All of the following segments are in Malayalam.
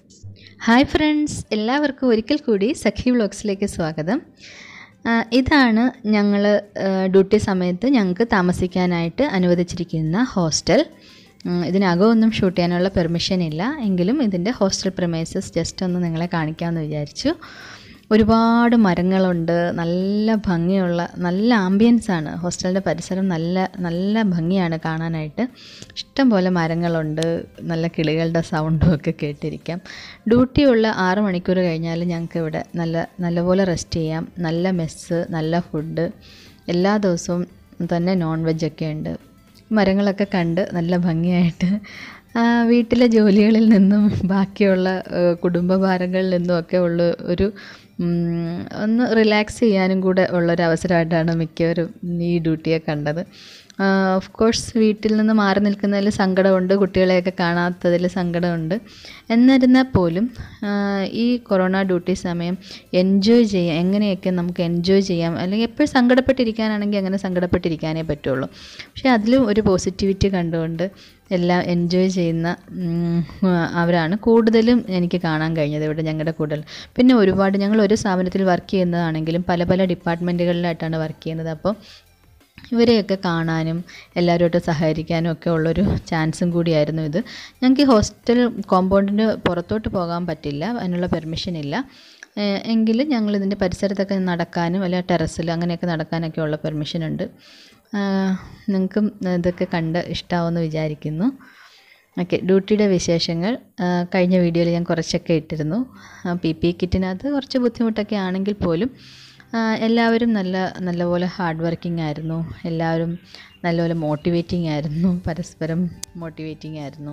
ഹായ് ഫ്രണ്ട്സ് എല്ലാവർക്കും ഒരിക്കൽ കൂടി സഖി വ്ളോഗ്സിലേക്ക് സ്വാഗതം ആ, ഇതാണ് ഞങ്ങൾ ഡ്യൂട്ടി സമയത്ത് ഞങ്ങൾക്ക് താമസിക്കാനായിട്ട് അനുവദിച്ചിരിക്കുന്ന ഹോസ്റ്റൽ ഉം, ഇതിനകമൊന്നും ഷൂട്ട് ചെയ്യാനുള്ള പെർമിഷൻ ഇല്ല എങ്കിലും ഇതിൻ്റെ ഹോസ്റ്റൽ പ്രമേസസ് ജസ്റ്റ് ഒന്ന് നിങ്ങളെ കാണിക്കാമെന്ന് വിചാരിച്ചു ഒരുപാട് മരങ്ങളുണ്ട് നല്ല ഭംഗിയുള്ള നല്ല ആംബിയൻസ് ആണ് ഹോസ്റ്റലിൻ്റെ പരിസരം നല്ല നല്ല ഭംഗിയാണ് കാണാനായിട്ട് ഇഷ്ടം പോലെ മരങ്ങളുണ്ട് നല്ല കിളികളുടെ സൗണ്ടും ഒക്കെ കേട്ടിരിക്കാം ഡ്യൂട്ടിയുള്ള ആറ് മണിക്കൂർ കഴിഞ്ഞാൽ ഞങ്ങൾക്ക് ഇവിടെ നല്ല നല്ലപോലെ റെസ്റ്റ് ചെയ്യാം നല്ല മെസ്സ് നല്ല ഫുഡ് എല്ലാ ദിവസവും തന്നെ നോൺ വെജ് ഒക്കെ ഉണ്ട് മരങ്ങളൊക്കെ കണ്ട് നല്ല ഭംഗിയായിട്ട് ആ, വീട്ടിലെ ജോലികളിൽ നിന്നും ബാക്കിയുള്ള ഏഹ്, കുടുംബഭാരങ്ങളിൽ നിന്നും ഒക്കെ ഉള്ള ഒരു ഉം, ഒന്ന് റിലാക്സ് ചെയ്യാനും കൂടെ ഉള്ളൊരു അവസരമായിട്ടാണ് മിക്കവരും ഈ ഡ്യൂട്ടിയെ കണ്ടത് ഓഫ് കോഴ്സ് വീട്ടിൽ നിന്ന് മാറി നിൽക്കുന്നതിൽ സങ്കടമുണ്ട് കുട്ടികളെയൊക്കെ കാണാത്തതിൽ സങ്കടമുണ്ട് എന്നിരുന്നാൽ പോലും ആ, ഈ കൊറോണ ഡ്യൂട്ടി സമയം എൻജോയ് ചെയ്യാം എങ്ങനെയൊക്കെ നമുക്ക് എൻജോയ് ചെയ്യാം അല്ലെങ്കിൽ എപ്പോഴും സങ്കടപ്പെട്ടിരിക്കാനാണെങ്കിൽ അങ്ങനെ സങ്കടപ്പെട്ടിരിക്കാനേ പറ്റുള്ളൂ പക്ഷേ അതിലും ഒരു പോസിറ്റിവിറ്റി കണ്ടുകൊണ്ട് എല്ലാം എൻജോയ് ചെയ്യുന്ന ഉം, അവരാണ് കൂടുതലും എനിക്ക് കാണാൻ കഴിഞ്ഞത് ഇവിടെ ഞങ്ങളുടെ കൂടുതൽ പിന്നെ ഒരുപാട് ഞങ്ങൾ ഒരു സ്ഥാപനത്തിൽ വർക്ക് ചെയ്യുന്നതാണെങ്കിലും പല പല ഡിപ്പാർട്ട്മെൻറ്റുകളിലായിട്ടാണ് വർക്ക് ചെയ്യുന്നത് അപ്പോൾ ഇവരെയൊക്കെ കാണാനും എല്ലാവരുമായിട്ട് സഹകരിക്കാനും ഒക്കെ ഉള്ളൊരു ചാൻസും കൂടിയായിരുന്നു ഇത് ഞങ്ങൾക്ക് ഈ ഹോസ്റ്റൽ കോമ്പൗണ്ടിന് പുറത്തോട്ട് പോകാൻ പറ്റില്ല അതിനുള്ള പെർമിഷൻ ഇല്ല ഏഹ് എങ്കിലും ഞങ്ങൾ ഇതിൻ്റെ പരിസരത്തൊക്കെ നടക്കാനും അല്ലെങ്കിൽ ടെറസിൽ അങ്ങനെയൊക്കെ നടക്കാനൊക്കെ ഉള്ള പെർമിഷൻ ഉണ്ട് നിങ്ങൾക്കും ഇതൊക്കെ കണ്ട് ഇഷ്ടമാവുമെന്ന് വിചാരിക്കുന്നു ഓക്കെ ഡ്യൂട്ടിയുടെ വിശേഷങ്ങൾ ആ, കഴിഞ്ഞ വീഡിയോയിൽ ഞാൻ കുറച്ചൊക്കെ ഇട്ടിരുന്നു പി പി കിറ്റിനകത്ത് കുറച്ച് ബുദ്ധിമുട്ടൊക്കെ ആണെങ്കിൽ പോലും ആ, എല്ലാവരും നല്ല നല്ലപോലെ ഹാർഡ് വർക്കിംഗ് ആയിരുന്നു എല്ലാവരും നല്ലപോലെ മോട്ടിവേറ്റിംഗ് ആയിരുന്നു പരസ്പരം മോട്ടിവേറ്റിംഗ് ആയിരുന്നു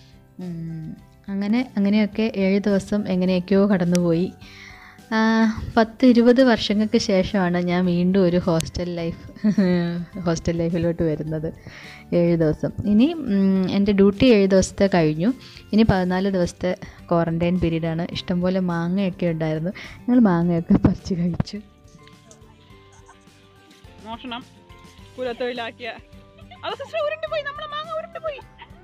ഉം, അങ്ങനെ അങ്ങനെയൊക്കെ ഏഴ് ദിവസം എങ്ങനെയൊക്കെയോ കടന്നുപോയി ആ, പത്ത് ഇരുപത് വർഷങ്ങൾക്ക് ശേഷമാണ് ഞാൻ വീണ്ടും ഒരു ഹോസ്റ്റൽ ലൈഫ് ഹോസ്റ്റൽ ലൈഫിലോട്ട് വരുന്നത് ഏഴ് ദിവസം ഇനി ഉം, എൻ്റെ ഡ്യൂട്ടി ഏഴ് ദിവസത്തെ കഴിഞ്ഞു ഇനി പതിനാല് ദിവസത്തെ ക്വാറൻറ്റൈൻ പീരീഡാണ് ഇഷ്ടംപോലെ മാങ്ങയൊക്കെ ഉണ്ടായിരുന്നു ഞങ്ങൾ മാങ്ങയൊക്കെ പറിച്ച് കഴിച്ചു മോഷണം കുലത്തൊഴിലാക്കിയ അത് സിസ്റ്റർ ഉരുണ്ട് പോയി നമ്മളെ മാങ്ങ ഉരുണ്ട് പോയി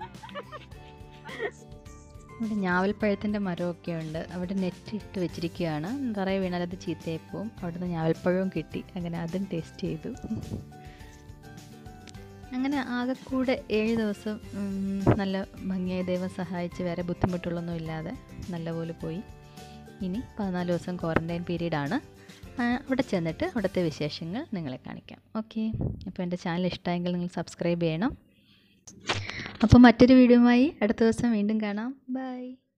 ഇവിടെ ഞാവൽപ്പഴത്തിൻ്റെ മരമൊക്കെ ഉണ്ട് അവിടെ നെറ്റ് ഇട്ട് വെച്ചിരിക്കുകയാണ് നിറയെ വീണാൽ അത് ചീത്തയായി പോവും അവിടുന്ന് ഞാവൽപ്പഴവും കിട്ടി അങ്ങനെ അതും ടേസ്റ്റ് ചെയ്തു അങ്ങനെ ആകെക്കൂടെ ഏഴ് ദിവസം ഉം, നല്ല ഭംഗിയായി ദൈവം സഹായിച്ച് വേറെ ബുദ്ധിമുട്ടുകളൊന്നും ഇല്ലാതെ നല്ലപോലെ പോയി ഇനി പതിനാല് ദിവസം ക്വാറൻറ്റൈൻ പീരീഡാണ് അവിടെ ചെന്നിട്ട് അവിടുത്തെ വിശേഷങ്ങൾ നിങ്ങളെ കാണിക്കാം ഓക്കെ അപ്പോൾ എൻ്റെ ചാനൽ ഇഷ്ടമായെങ്കിൽ നിങ്ങൾ സബ്സ്ക്രൈബ് ചെയ്യണം അപ്പോൾ മറ്റൊരു വീഡിയോയുമായി അടുത്ത ദിവസം വീണ്ടും കാണാം ബൈ